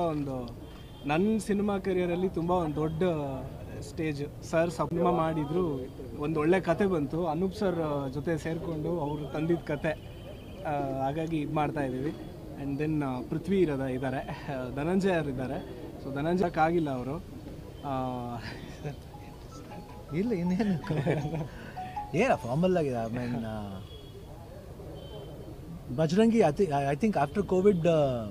ಒಂದು ನನ್ನ ಸಿನಿಮಾ ಕರಿಯರಲ್ಲಿ ತುಂಬ ಒಂದು ದೊಡ್ಡ ಸ್ಟೇಜ್ ಸರ್ ಸಿನಿಮಾ ಮಾಡಿದ್ರು ಒಂದು ಒಳ್ಳೆ ಕತೆ ಬಂತು ಅನೂಪ್ ಸರ್ ಜೊತೆ ಸೇರಿಕೊಂಡು ಅವರು ತಂದಿದ್ದ ಕತೆ ಆ, ಹಾಗಾಗಿ ಇದು ಮಾಡ್ತಾ ಇದ್ದೀವಿ ಆ್ಯಂಡ್ ದೆನ್ ಪೃಥ್ವಿ ಇರೋದ ಇದ್ದಾರೆ ಧನಂಜಯ ಅವ್ರು ಇದ್ದಾರೆ ಸೊ ಧನಂಜಯಕ್ಕಾಗಿಲ್ಲ ಅವರು ಇಲ್ಲ ಇನ್ನೇನು ಏನ ಫಾರ್ಮಲ್ ಆಗಿದೆ I mean Bajrangi I think I think after Covid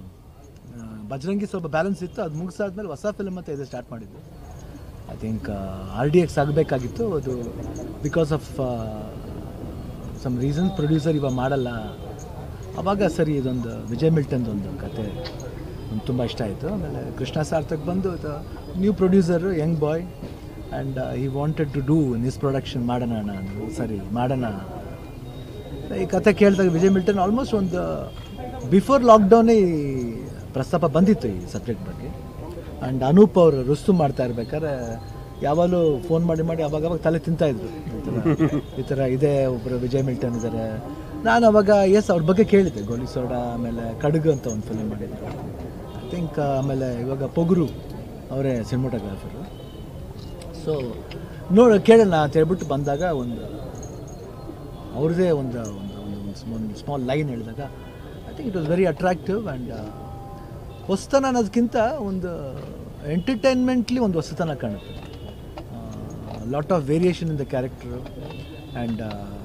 Bajrangi ಸ್ವಲ್ಪ ಬ್ಯಾಲೆನ್ಸ್ ಇತ್ತು ಅದು ಮುಗಿಸಾದ್ಮೇಲೆ ಹೊಸ ಫಿಲ್ಮ್ ಅಂತ ಇದು ಸ್ಟಾರ್ಟ್ ಮಾಡಿದ್ದು I think R D X ಆಗಬೇಕಾಗಿತ್ತು ಅದು because of some reason producer ಇವಾಗ ಮಾಡಲ್ಲ ಅವಾಗ ಸರಿ ಇದೊಂದು ವಿಜಯ್ ಮಿಲ್ಟನ್ದು ಒಂದು ಕತೆ ತುಂಬ ಇಷ್ಟ ಆಯಿತು ಆಮೇಲೆ ಕೃಷ್ಣ ಸಾರ್ಥಕ್ ಬಂದು new producer young boy and ಈ ವಾಂಟೆಡ್ ಟು ಡೂ ನಿಸ್ ಪ್ರೊಡಕ್ಷನ್ ಮಾಡೋಣ ಅಣ್ಣ ಅಂದ್ರು ಸರಿ ಮಾಡೋಣ ಈ ಕತೆ ಕೇಳಿದಾಗ ವಿಜಯ್ ಮಿಲ್ಟನ್ ಆಲ್ಮೋಸ್ಟ್ ಒಂದು ಬಿಫೋರ್ ಲಾಕ್ಡೌನೇ ಈ ಪ್ರಸ್ತಾಪ ಬಂದಿತ್ತು ಈ ಸಬ್ಜೆಕ್ಟ್ ಬಗ್ಗೆ ಆ್ಯಂಡ್ ಅನೂಪ್ ಅವರು ರುಸ್ತು ಮಾಡ್ತಾ ಇರ್ಬೇಕಾದ್ರೆ ಯಾವಾಗಲೂ ಫೋನ್ ಮಾಡಿ ಮಾಡಿ ಅವಾಗ ಅವಾಗ ತಲೆ ತಿಂತಾಯಿದ್ರು ಈ ಥರ ಈ ಥರ ಇದೆ ಒಬ್ಬರು ವಿಜಯ್ ಮಿಲ್ಟನ್ ಇದ್ದಾರೆ ನಾನು ಅವಾಗ ಎಸ್ ಅವ್ರ ಬಗ್ಗೆ ಕೇಳಿದ್ದೆ ಗೋಲಿ ಸೋಡಾ ಆಮೇಲೆ ಕಡುಗು ಅಂತ ಒಂದು ಫಿಲ್ಮ್ ಮಾಡಿದ್ರು ಐ ಥಿಂಕ್ ಆಮೇಲೆ ಇವಾಗ ಪೊಗುರು ಅವರೇ ಸಿನಿಮಾಟೋಗ್ರಾಫರು ಸೊ ನೋಡ ಕೇಳೋಣ ಅಂತ ಹೇಳ್ಬಿಟ್ಟು ಬಂದಾಗ ಒಂದು ಅವ್ರದ್ದೇ ಒಂದು ಒಂದು ಒಂದು ಒಂದು ಸ್ಮಾಲ್ ಲೈನ್ ಹೇಳಿದಾಗ I think it was very attractive and ಹೊಸತನ ಅನ್ನೋದಕ್ಕಿಂತ ಒಂದು ಎಂಟರ್ಟೈನ್ಮೆಂಟ್ಲಿ ಒಂದು ಹೊಸತನ ಕಾಣುತ್ತೆ lot of variation in the character and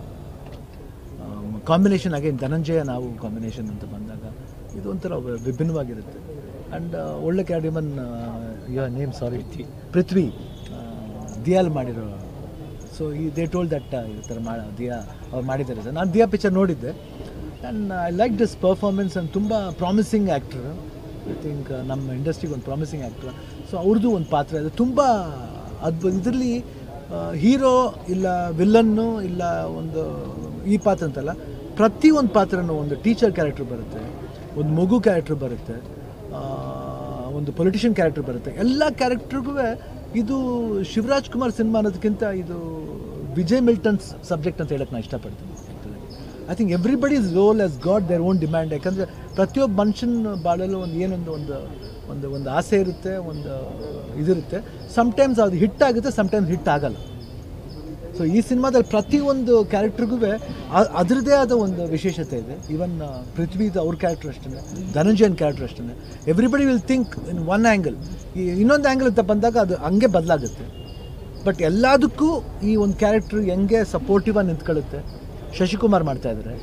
combination again Dhananjaya ನಾವು ಕಾಂಬಿನೇಷನ್ ಅಂತ ಬಂದಾಗ ಇದು ಒಂಥರ ವ- ವಿಭಿನ್ನವಾಗಿರುತ್ತೆ ಆ್ಯಂಡ್ ಒಳ್ಳೆ ಕ್ಯಾಡ್ even your name sorry Prithvi ದಿಯಾಲ್ ಮಾಡಿರೋ ಸೊ ಈ ದೇ ಟೋಲ್ಡ್ ದಟ್ ಈ ಥರ ಮಾಡ ದಿಯಾ ಅವ್ರು ಮಾಡಿದ್ದಾರೆ ಸರ್ ನಾನು ದಿಯಾ ಪಿಕ್ಚರ್ ನೋಡಿದ್ದೆ and I like this performance and ತುಂಬ ಪ್ರಾಮಿಸಿಂಗ್ ಆ್ಯಕ್ಟ್ರ್ ಐ ಥಿಂಕ್ ನಮ್ಮ ಇಂಡಸ್ಟ್ರಿಗೆ ಒಂದು ಪ್ರಾಮಿಸಿಂಗ್ ಆ್ಯಕ್ಟ್ರ್ ಸೊ ಅವ್ರದ್ದು ಒಂದು ಪಾತ್ರ ಇದೆ ತುಂಬ ಅದ್ಭುತ ಇದರಲ್ಲಿ ಹೀರೋ ಇಲ್ಲ ವಿಲ್ಲನ್ನು ಇಲ್ಲ ಒಂದು ಈ ಪಾತ್ರ ಅಂತಲ್ಲ ಪ್ರತಿ ಒಂದು ಪಾತ್ರನೂ ಒಂದು ಟೀಚರ್ ಕ್ಯಾರೆಕ್ಟರ್ ಬರುತ್ತೆ ಒಂದು ಮಗು ಕ್ಯಾರೆಕ್ಟರ್ ಬರುತ್ತೆ ಆ, ಒಂದು ಪೊಲಿಟಿಷಿಯನ್ ಕ್ಯಾರೆಕ್ಟರ್ ಬರುತ್ತೆ ಎಲ್ಲ ಕ್ಯಾರೆಕ್ಟರ್ಗೂ ಇದು ಶಿವರಾಜ್ ಕುಮಾರ್ ಸಿನಿಮಾ ಅನ್ನೋದಕ್ಕಿಂತ ಇದು ವಿಜಯ್ ಮಿಲ್ಟನ್ಸ್ ಸಬ್ಜೆಕ್ಟ್ ಅಂತ ಹೇಳಕ್ಕೆ ನಾನು ಇಷ್ಟಪಡ್ತೀನಿ I think everybody is role as god their own demand ಯಾಕಂದರೆ ಪ್ರತಿಯೊಬ್ಬ ಮನುಷ್ಯನ ಬಾಳಲು ಒಂದು ಏನೊಂದು ಒಂದು ಒಂದು ಒಂದು ಆಸೆ ಇರುತ್ತೆ ಒಂದು ಇದಿರುತ್ತೆ ಸಮ್ಟೈಮ್ಸ್ ಅದು ಹಿಟ್ ಆಗುತ್ತೆ ಸಮ್ಟೈಮ್ಸ್ ಹಿಟ್ ಆಗಲ್ಲ ಸೊ ಈ ಸಿನಿಮಾದಲ್ಲಿ ಪ್ರತಿಯೊಂದು ಕ್ಯಾರೆಕ್ಟರ್ಗೂ ಅದರದ್ದೇ ಆದ ಒಂದು ವಿಶೇಷತೆ ಇದೆ ಈವನ್ ಪೃಥ್ವಿದು ಅವ್ರ ಕ್ಯಾರೆಕ್ಟರ್ ಅಷ್ಟೇ ಧನಂಜಯನ್ ಕ್ಯಾರೆಕ್ಟರ್ ಅಷ್ಟೇ everybody will think in one angle ಈ ಇನ್ನೊಂದು ಆ್ಯಂಗಲ್ ಅಂತ ಬಂದಾಗ ಅದು ಹಂಗೆ ಬದಲಾಗುತ್ತೆ ಬಟ್ ಎಲ್ಲದಕ್ಕೂ ಈ ಒಂದು ಕ್ಯಾರೆಕ್ಟರ್ ಹೆಂಗೆ ಸಪೋರ್ಟಿವ್ ಆಗಿ ನಿಂತ್ಕೊಳ್ಳುತ್ತೆ ಶಶಿಕುಮಾರ್ ಮಾಡ್ತಾ ಇದ್ದಾರೆ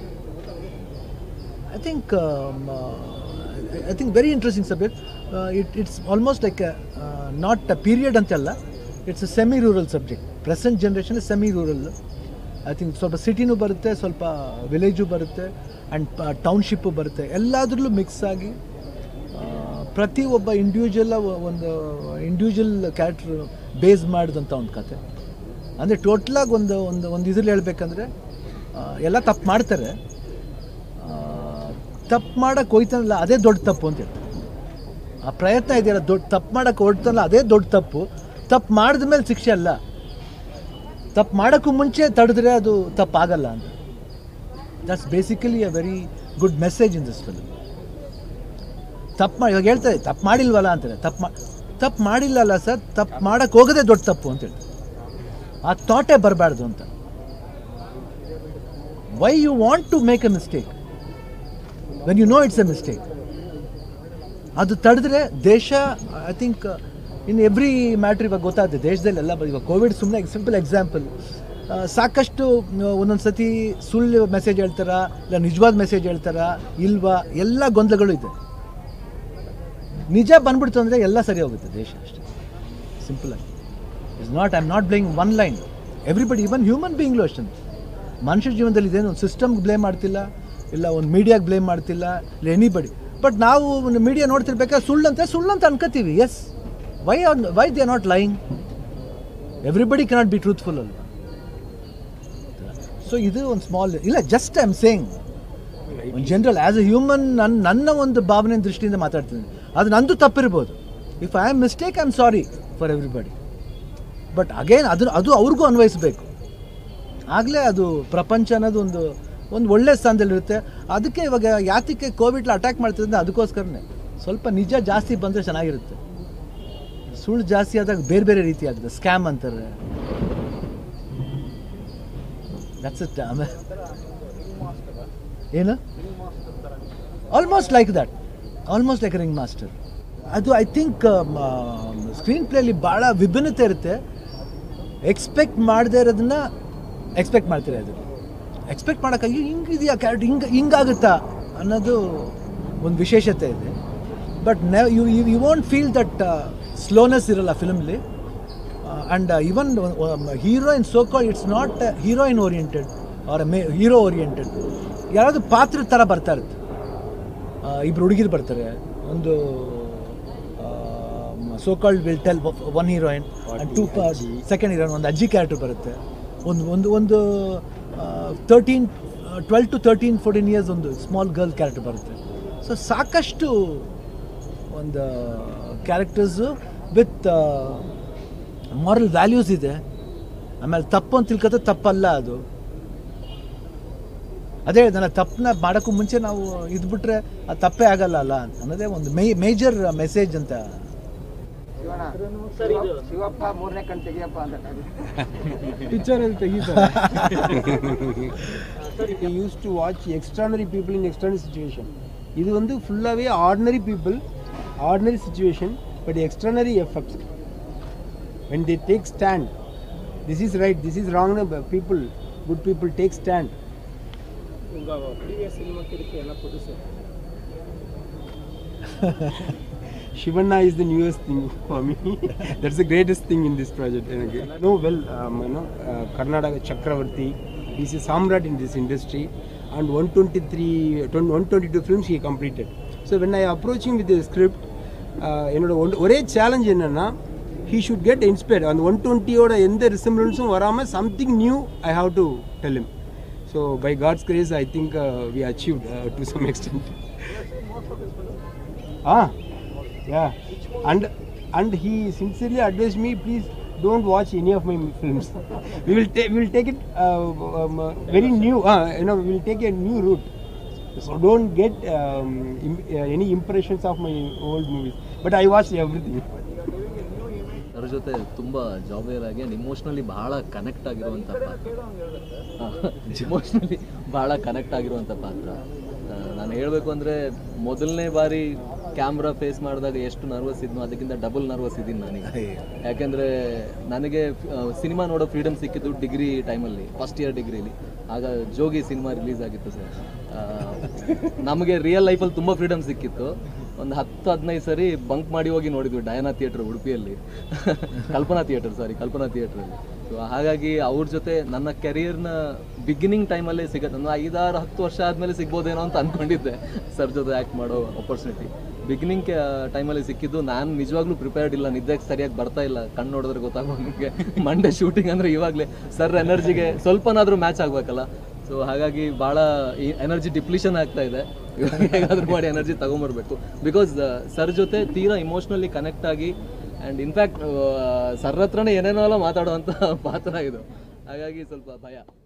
I think I think very interesting subject it it's almost like not a period ಅಂತಲ್ಲ it's a semi rural subject present generation semi rural I think ಸ್ವಲ್ಪ ಸಿಟಿನೂ ಬರುತ್ತೆ ಸ್ವಲ್ಪ ವಿಲೇಜು ಬರುತ್ತೆ ಆ್ಯಂಡ್ ಟೌನ್ಶಿಪ್ಪು ಬರುತ್ತೆ ಎಲ್ಲದರಲ್ಲೂ ಮಿಕ್ಸ್ ಆಗಿ ಆ, ಪ್ರತಿ ಒಬ್ಬ ಇಂಡಿವಿಜುವಲ್ ಒಂದು ಇಂಡಿವಿಜುವಲ್ ಕ್ಯಾರೆಕ್ಟರ್ ಬೇಸ್ ಮಾಡಿದಂಥ ಒಂದು ಕತೆ ಅಂದರೆ ಟೋಟ್ಲಾಗಿ ಒಂದು ಒಂದು ಒಂದು ಇದ್ರಲ್ಲಿ ಹೇಳ್ಬೇಕಂದ್ರೆ ಆ, ಎಲ್ಲ ತಪ್ಪು ಮಾಡ್ತಾರೆ ತಪ್ಪು ಮಾಡೋಕ್ಕೆ ಹೋಯ್ತಾನಲ್ಲ ಅದೇ ದೊಡ್ಡ ತಪ್ಪು ಅಂತ ಹೇಳ್ತಾರೆ ಆ ಪ್ರಯತ್ನ ಇದೆಯಲ್ಲ ದೊಡ್ಡ ತಪ್ಪು ಮಾಡೋಕ್ಕೆ ಹೊರಡ್ತಾನಲ್ಲ ಅದೇ ದೊಡ್ಡ ತಪ್ಪು ತಪ್ಪು ಮಾಡಿದ ಮೇಲೆ ಶಿಕ್ಷೆ ಅಲ್ಲ ತಪ್ಪು ಮಾಡೋಕ್ಕೂ ಮುಂಚೆ ತಡೆದ್ರೆ ಅದು ತಪ್ಪಾಗಲ್ಲ ಅಂತ that's basically a very good message in this film ತಪ್ಪು ಮಾಡಿ ಇವಾಗ ಹೇಳ್ತಾರೆ ತಪ್ಪು ಮಾಡಿಲ್ವಲ್ಲ ಅಂತಾರೆ ತಪ್ಪು ಮಾ ತಪ್ಪು ಮಾಡಿಲ್ಲಲ್ಲ ಸರ್ ತಪ್ಪು ಮಾಡೋಕ್ಕೆ ಹೋಗೋದೇ ದೊಡ್ಡ ತಪ್ಪು ಅಂತ ಹೇಳ್ತಾರೆ ಆ ಥಾಟೇ ಬರಬಾರ್ದು ಅಂತ why you want to make a mistake when you know it's a mistake ಅದು ತಡೆದ್ರೆ ದೇಶ I think in every matter ಇವಾಗ ಗೊತ್ತಾಗುತ್ತೆ ದೇಶದಲ್ಲಿ ಎಲ್ಲ ಇವಾಗ ಕೋವಿಡ್ ಸುಮ್ಮನೆ ಸಿಂಪಲ್ ಎಕ್ಸಾಂಪಲ್ ಸಾಕಷ್ಟು ಒಂದೊಂದು ಸತಿ ಸುಳ್ಳು ಮೆಸೇಜ್ ಹೇಳ್ತಾರ ಇಲ್ಲ ನಿಜವಾದ ಮೆಸೇಜ್ ಹೇಳ್ತಾರ ಇಲ್ವಾ ಎಲ್ಲ ಗೊಂದಲಗಳು ಇದೆ ನಿಜ ಬಂದ್ಬಿಡ್ತು ಅಂದರೆ ಎಲ್ಲ ಸರಿ ಹೋಗುತ್ತೆ ದೇಶ ಅಷ್ಟೇ ಸಿಂಪಲ್ ಆಗಿ it's not I am not blaming one line everybody even human ಬೀಯಿಂಗ್ಲು ಅಷ್ಟೇ ಮನುಷ್ಯ ಜೀವನದಲ್ಲಿ ಇದೇನು ಒಂದು ಸಿಸ್ಟಮ್ಗೆ ಬ್ಲೇಮ್ ಮಾಡ್ತಿಲ್ಲ ಇಲ್ಲ ಒಂದು ಮೀಡಿಯಾಗೆ ಬ್ಲೇಮ್ ಮಾಡ್ತಿಲ್ಲ ಇಲ್ಲ ಎನಿಬಡಿ ಬಟ್ ನಾವು ಒಂದು ಮೀಡಿಯಾ ನೋಡ್ತಿರ್ಬೇಕಾದ್ರೆ ಸುಳ್ಳಂತೆ ಸುಳ್ಳಂತ ಅನ್ಕೋತೀವಿ yes why why they are not lying everybody cannot be truthful ಅಲ್ವಾ ಸೊ ಇದು ಒಂದು ಸ್ಮಾಲ್ ಇಲ್ಲ ಜಸ್ಟ್ ಐ ಆಮ್ ಸೇಯಿಂಗ್ ಒಂದು ಜನರಲ್ ಆ್ಯಸ್ ಎ ಹ್ಯೂಮನ್ ನನ್ನ ನನ್ನ ಒಂದು ಭಾವನೆ ದೃಷ್ಟಿಯಿಂದ ಮಾತಾಡ್ತೀನಿ ಅದು ನಂದು ತಪ್ಪಿರ್ಬೋದು if I am mistake I am sorry for everybody but again ಅದ್ರ ಅದು ಅವ್ರಿಗೂ ಅನ್ವಯಿಸಬೇಕು ಆಗಲೇ ಅದು ಪ್ರಪಂಚ ಅನ್ನೋದು ಒಂದು ಒಂದು ಒಳ್ಳೆ ಸ್ಥಾನದಲ್ಲಿರುತ್ತೆ ಅದಕ್ಕೆ ಇವಾಗ ಯಾತಕ್ಕೆ ಕೋವಿಡ್ ಅಟ್ಯಾಕ್ ಮಾಡ್ತಿದ್ರೆ ಅದಕ್ಕೋಸ್ಕರನೇ ಸೊ ಸ್ವಲ್ಪ ನಿಜ ಜಾಸ್ತಿ ಬಂದರೆ ಚೆನ್ನಾಗಿರುತ್ತೆ ಸುಳ್ಳು ಜಾಸ್ತಿ ಆದಾಗ ಬೇರೆ ಬೇರೆ ರೀತಿ ಆಗುತ್ತೆ ಸ್ಕ್ಯಾಮ್ ಅಂತಾರೆ ದಟ್ಸ್ ಇಟ್ ಆಮೇಲೆ ಏನು almost like that almost like ring master ಅದು ಐ ಥಿಂಕ್ ಸ್ಕ್ರೀನ್ ಪ್ಲೇಲಿ ಭಾಳ ವಿಭಿನ್ನತೆ ಇರುತ್ತೆ ಎಕ್ಸ್ಪೆಕ್ಟ್ ಮಾಡದೇ ಇರೋದನ್ನ ಎಕ್ಸ್ಪೆಕ್ಟ್ ಮಾಡ್ತಾರೆ ಅದು ಎಕ್ಸ್ಪೆಕ್ಟ್ ಮಾಡೋಕ್ಕಾಗಿ ಹಿಂಗಿದೆಯಾ ಕ್ಯಾರೆಕ್ಟರ್ ಹಿಂಗೆ ಹಿಂಗಾಗುತ್ತಾ ಅನ್ನೋದು ಒಂದು ವಿಶೇಷತೆ ಇದೆ ಬಟ್ ನೆ you you you want feel that slowness ಇರಲ್ಲ ಫಿಲ್ಮ್ಲಿ and even heroine so call it's not heroine oriented or may hero oriented ಯಾರಾದರೂ ಪಾತ್ರ ಥರ ಬರ್ತಾ ಇರುತ್ತೆ ಆ, ಇಬ್ರು ಹುಡುಗಿರು ಬರ್ತಾರೆ ಒಂದು so called will tell one heroine and two second heroine ಒಂದು ಅಜ್ಜಿ ಕ್ಯಾರೆಕ್ಟರ್ ಬರುತ್ತೆ ಒಂದು ಒಂದು ಒಂದು thirteen twelve to thirteen fourteen years ಒಂದು ಸ್ಮಾಲ್ ಗರ್ಲ್ ಕ್ಯಾರೆಕ್ಟರ್ ಬರುತ್ತೆ ಸೊ ಸಾಕಷ್ಟು ಒಂದು ಕ್ಯಾರೆಕ್ಟರ್ಸು ವಿತ್ ಮಾರಲ್ ವ್ಯಾಲ್ಯೂಸ್ ಇದೆ ಆಮೇಲೆ ತಪ್ಪು ಅಂತ ತಿಳ್ಕೊತ ತಪ್ಪಲ್ಲ ಅದು ಅದೇ ನನ್ನ ತಪ್ಪನ್ನ ಮಾಡೋಕ್ಕೂ ಮುಂಚೆ ನಾವು ಇದ್ಬಿಟ್ರೆ ಅದು ತಪ್ಪೇ ಆಗಲ್ಲ ಅಲ್ಲ ಅನ್ನೋದೇ ಒಂದು ಮೇ ಮೇಜರ್ ಮೆಸೇಜ್ ಅಂತ ಶಿವಪ್ಪ ಮೂರನೇ ಕಣ್ ತೆಗಿಯಪ್ಪ ಅಂತ ಪಿಕ್ಚರಲ್ಲಿ ತೆಗಿತಾರೆ we used to watch extraordinary people in extraordinary situation இது வந்து ஃபுல்லாகவே ordinary people ordinary situation but extraordinary effects when they take stand this is right this is wrong people good people take stand Shivanna is the newest thing for me. That's the greatest thing in this project. No, well, um, you know, uh, Karnataka Chakravarti, he's a samrat in this industry, and 123, 122 films he completed. So when I approach him with the script, uh, என்னோட ஒன்- ஒரே challenge என்னன்னா he should get inspired அந்த one டுவெண்ட்டியோட எந்த ரிசம்பிளன்ஸும் வராமல் something new I have to tell him so by God's grace I think we achieved to some extent Ah, yeah. And and he sincerely advised me, please don't watch any of my films. we will take we will take it uh, um, uh, very new. Uh, you know, we will take a new route. So don't get um, im- uh, any impressions of my old movies. But I watched everything. ಅದ್ರ ಜೊತೆ ತುಂಬ ಜಾಬಿಯರ್ ಆಗಿ and emotionally ಭಾಳ connect ಆಗಿರುವಂಥ ಪಾತ್ರ emotionally ಭಾಳ connect ಆಗಿರುವಂಥ ಪಾತ್ರ ಆ, ನಾನು ಹೇಳಬೇಕು ಅಂದರೆ ಮೊದಲನೇ ಬಾರಿ ಕ್ಯಾಮ್ರಾ ಫೇಸ್ ಮಾಡಿದಾಗ ಎಷ್ಟು ನರ್ವಸ್ ಇದ್ನೋ ಅದಕ್ಕಿಂತ ಡಬಲ್ ನರ್ವಸ್ ಇದ್ದೀನಿ ನನಗೆ ಯಾಕೆಂದರೆ ನನಗೆ ಸಿನಿಮಾ ನೋಡೋ ಫ್ರೀಡಮ್ ಸಿಕ್ಕಿದ್ದು ಡಿಗ್ರಿ ಟೈಮಲ್ಲಿ ಫಸ್ಟ್ ಇಯರ್ ಡಿಗ್ರಿಲಿ ಆಗ ಜೋಗಿ ಸಿನಿಮಾ ರಿಲೀಸ್ ಆಗಿತ್ತು ಸರ್ ನಮಗೆ ರಿಯಲ್ ಲೈಫಲ್ಲಿ ತುಂಬ ಫ್ರೀಡಮ್ ಸಿಕ್ಕಿತ್ತು ಒಂದು ಹತ್ತು ಹದಿನೈದು ಸರಿ ಬಂಕ್ ಮಾಡಿ ಹೋಗಿ ನೋಡಿದ್ವಿ ಡಯನಾ ಥಿಯೇಟ್ರ್ ಉಡುಪಿಯಲ್ಲಿ ಕಲ್ಪನಾ ಥಿಯೇಟರ್ ಸಾರಿ ಕಲ್ಪನಾ ಥಿಯೇಟ್ರಲ್ಲಿ ಸೊ ಹಾಗಾಗಿ ಅವ್ರ ಜೊತೆ ನನ್ನ ಕೆರಿಯರ್ನ ಬಿಗಿನಿಂಗ್ ಟೈಮಲ್ಲೇ ಸಿಗುತ್ತೆ ನಾನು ಐದಾರು ಹತ್ತು ವರ್ಷ ಆದಮೇಲೆ ಸಿಗ್ಬೋದೇನೋ ಅಂತ ಅಂದ್ಕೊಂಡಿದ್ದೆ ಸರ್ ಜೊತೆ ಆ್ಯಕ್ಟ್ ಮಾಡೋ ಆಪರ್ಚುನಿಟಿ ಬಿಗಿನಿಂಗ್ ಟೈಮಲ್ಲಿ ಸಿಕ್ಕಿದ್ದು ನಾನು ನಿಜವಾಗ್ಲೂ ಪ್ರಿಪೇರ್ಡ್ ಇಲ್ಲ ನಿದ್ದೆಗೆ ಸರಿಯಾಗಿ ಬರ್ತಾ ಇಲ್ಲ ಕಣ್ಣು ನೋಡಿದ್ರೆ ಗೊತ್ತಾಗೋ ನಿಮಗೆ ಮಂಡೇ ಶೂಟಿಂಗ್ ಅಂದರೆ ಇವಾಗಲೇ ಸರ್ ಎನರ್ಜಿಗೆ ಸ್ವಲ್ಪನಾದರೂ ಮ್ಯಾಚ್ ಆಗಬೇಕಲ್ಲ ಸೊ ಹಾಗಾಗಿ ಭಾಳ ಎನರ್ಜಿ ಡಿಪ್ಲೀಷನ್ ಆಗ್ತಾ ಇದೆ ಹೇಗಾದರೂ ಮಾಡಿ ಎನರ್ಜಿ ತಗೊಂಬರ್ಬೇಕು ಬಿಕಾಸ್ ಸರ್ ಜೊತೆ ತೀರಾ ಇಮೋಷ್ನಲಿ ಕನೆಕ್ಟ್ ಆಗಿ ಆ್ಯಂಡ್ ಇನ್ಫ್ಯಾಕ್ಟ್ ಸರ್ ಹತ್ರನೇ ಏನೇನೋ ಎಲ್ಲ ಮಾತಾಡುವಂಥ ಪಾತ್ರ ಇದು ಹಾಗಾಗಿ ಸ್ವಲ್ಪ ಭಯ